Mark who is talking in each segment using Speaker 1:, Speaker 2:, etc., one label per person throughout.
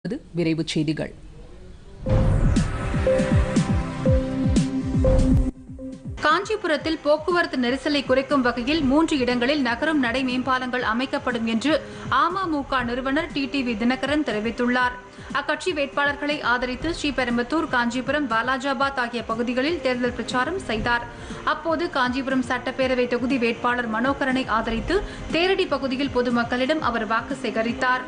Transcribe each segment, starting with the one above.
Speaker 1: விரைவுச் செய்திகள்
Speaker 2: காஞ்சிபுரத்தில் போக்குவரத்து நெரிசலை குறைக்கும் வகையில் மூன்று இடங்களில் நகரும் நடை மேம்பாலங்கள் அமைக்கப்படும் என்று அமமுக நிறுவனர் டிடிவி தினகரன் தெரிவித்துள்ளார் அக்கட்சி வேட்பாளர்களை ஆதரித்து ஸ்ரீபெரும்புத்தூர் காஞ்சிபுரம் பாலாஜாபாத் ஆகிய பகுதிகளில் தேர்தல் பிரச்சாரம் செய்தார் அப்போது காஞ்சிபுரம் சட்டப்பேரவை தொகுதி வேட்பாளர் மனோகரனை ஆதரித்து தேரடி பகுதியில் பொதுமக்களிடம் அவர் வாக்கு சேகரித்தார்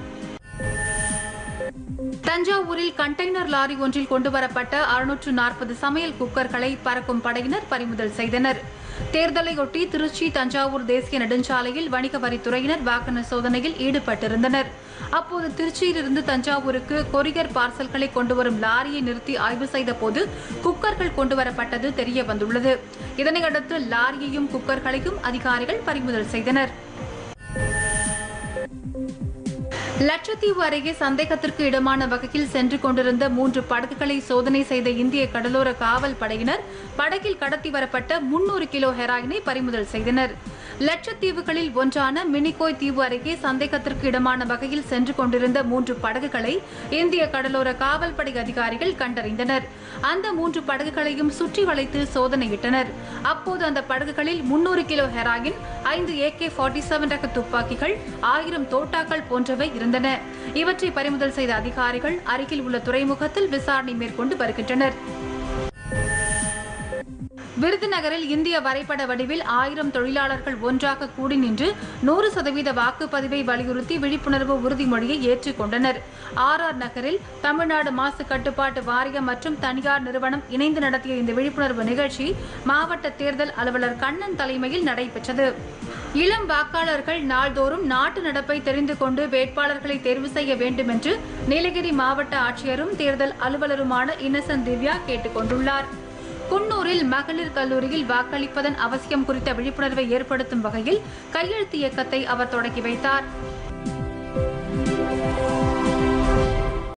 Speaker 2: தஞ்சாவூரில் கண்டெய்னர் லாரி ஒன்றில் கொண்டுவரப்பட்ட அறுநூற்று நாற்பது சமையல் குக்கர்களை பறக்கும் படையினர் பறிமுதல் செய்தனர் தேர்தலையொட்டி திருச்சி தஞ்சாவூர் தேசிய நெடுஞ்சாலையில் வணிக வரித்துறையினர் வாகன சோதனையில் ஈடுபட்டிருந்தனர் அப்போது திருச்சியிலிருந்து தஞ்சாவூருக்கு கொரியர் பார்சல்களை கொண்டுவரும் லாரியை நிறுத்தி ஆய்வு செய்த போது குக்கர்கள் கொண்டுவரப்பட்டது தெரிய வந்துள்ளது இதனையடுத்து லாரியையும் குக்கர்களையும் அதிகாரிகள் பறிமுதல் செய்தனர் லட்சத்தீவு அருகே சந்தேகத்திற்கு இடமான வகையில் சென்று கொண்டிருந்த மூன்று படகுகளை சோதனை செய்த இந்திய கடலோர காவல் படையினர் படகில் கடத்தி வரப்பட்ட முன்னூறு கிலோ ஹெராயினை பறிமுதல் செய்தனர் லட்சத்தீவுகளில் ஒன்றான மினிகோய் தீவு அருகே சந்தேகத்திற்கு இடமான வகையில் சென்று கொண்டிருந்த மூன்று படகுகளை இந்திய கடலோர காவல்படை அதிகாரிகள் கண்டறிந்தனர் அந்த மூன்று படகுகளையும் சுற்றி வளைத்து சோதனையிட்டனர் அப்போது அந்த படகுகளில் முன்னூறு கிலோ ஹெராயின் ஐந்து ஏகே ஃபார்ட்டி செவன் ரக துப்பாக்கிகள் ஆயிரம் தோட்டாக்கள் போன்றவை இருந்தன இவற்றை பறிமுதல் செய்த அதிகாரிகள் அருகில் உள்ள துறைமுகத்தில் விசாரணை மேற்கொண்டு வருகின்றனர் விருதுநகரில் இந்திய வரைபட வடிவில் ஆயிரம் தொழிலாளர்கள் ஒன்றாக கூடி நின்று நூறு சதவீத வாக்குப்பதிவை வலியுறுத்தி விழிப்புணர்வு உறுதிமொழியை ஏற்றுக்கொண்டனர் ஆர் ஆர் நகரில் தமிழ்நாடு மாசு கட்டுப்பாட்டு வாரியம் மற்றும் தனியார் நிறுவனம் இணைந்து நடத்திய இந்த விழிப்புணர்வு நிகழ்ச்சி மாவட்ட தேர்தல் அலுவலர் கண்ணன் தலைமையில் நடைபெற்றது இளம் வாக்காளர்கள் நாள்தோறும் நாட்டு நடப்பை தெரிந்து கொண்டு வேட்பாளர்களை தேர்வு செய்ய வேண்டும் என்று நீலகிரி மாவட்ட ஆட்சியரும் தேர்தல் அலுவலருமான இன்னசென்ட் திவ்யா கேட்டுக் கொண்டுள்ளார் குன்னூரில் மகளிர் கல்லூரியில் வாக்களிப்பதன் அவசியம் குறித்த விழிப்புணர்வை ஏற்படுத்தும் வகையில் கையெழுத்து இயக்கத்தை அவர் தொடங்கி வைத்தார்